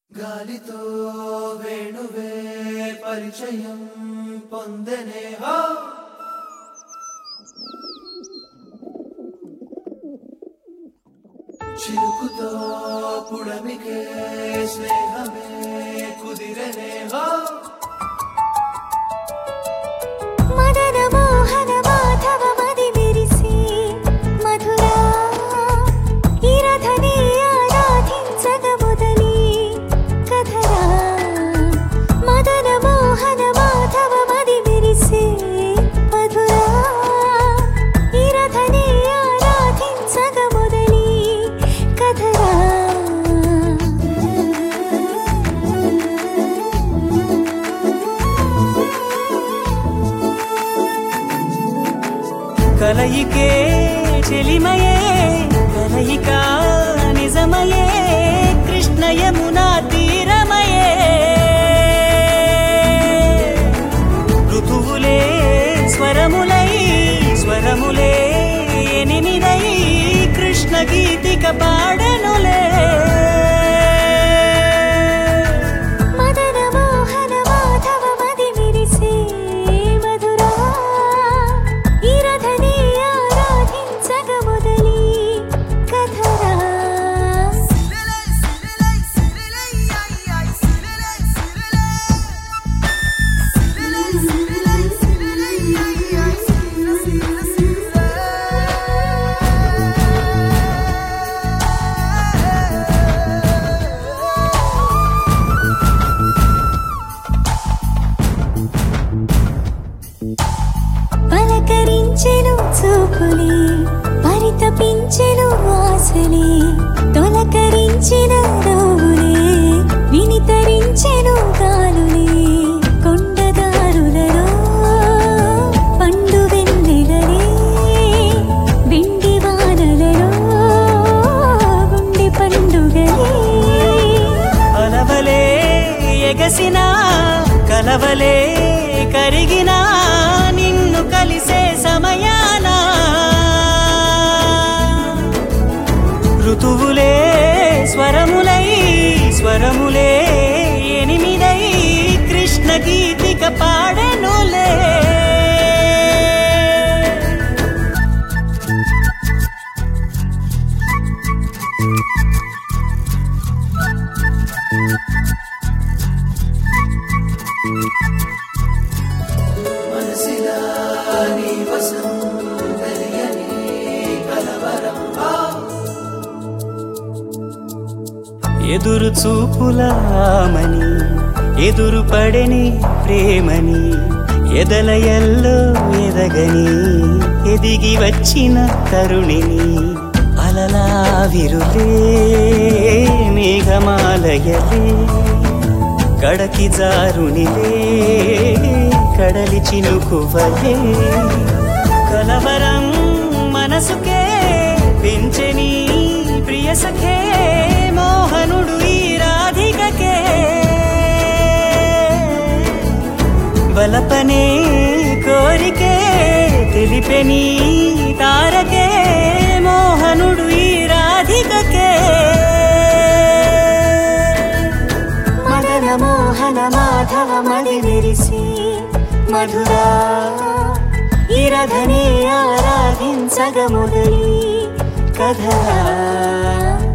గాలితో వేణువే పరిచయం పొందనే హో చిరుకుతో పుడమికే స్నేహమే కుదిరనే హో మదన మోహన మాధవ మది విరిసి మధురా ఈ రథని ఆరాధించగ మొదలి కథరా మదన మోహన మాధవ మది విరిసి మధురా ఈ రథని ఆరాధించగ మొదలి కథరా కలయికే చెలిమయే కలయిక నిజమయే కృష్ణ యమునా తీరమయే ఋతువులే స్వరములై స్వరములే ఎనిమిదై కృష్ణ గీతిక పాడనులే మదన మోహన మాధవ మది విరిసే మధురా ఈ రథని ఆరాధించగ మొదలి కథరా పలకరించెను చూపులే పరితపించెను ఆశలే తొలకరించిన రోవులే వినితరించెను గాలులే కొండదారులలో పండు వెన్నెలలే వెండి వానలలో గుండె పండుగలే అలవలే ఎగసిన కలవలే కరిగిన నిన్ను కలిసే సమయాన ఋతువులే స్వరములై స్వరములే ఎనిమిదై కృష్ణ గీతిక పాడనులే మనసిలా నీ వసం తెలియని కలవరం హో ఎదురు చూపులామని ఎదురు పడని ప్రేమని ఎదల ఎల్లో ఎదగని ఎదిగి వచ్చిన తరుణిని అలలా విరులే మేఘమాలయలే కడకి జారునిలే కడలి చినుకువలే కలవరం మనసుకే పెంచని ప్రియ సఖే మోహనుడు ఈ రాధికకే బలపనే కోరికే తెలిపెని తారకే మోహనుడు ఈ రాధికకే మదన మోహన మాధవ మది విరిసి మధురా ఈ రథని ఆరాధించగ మొదలి కథరా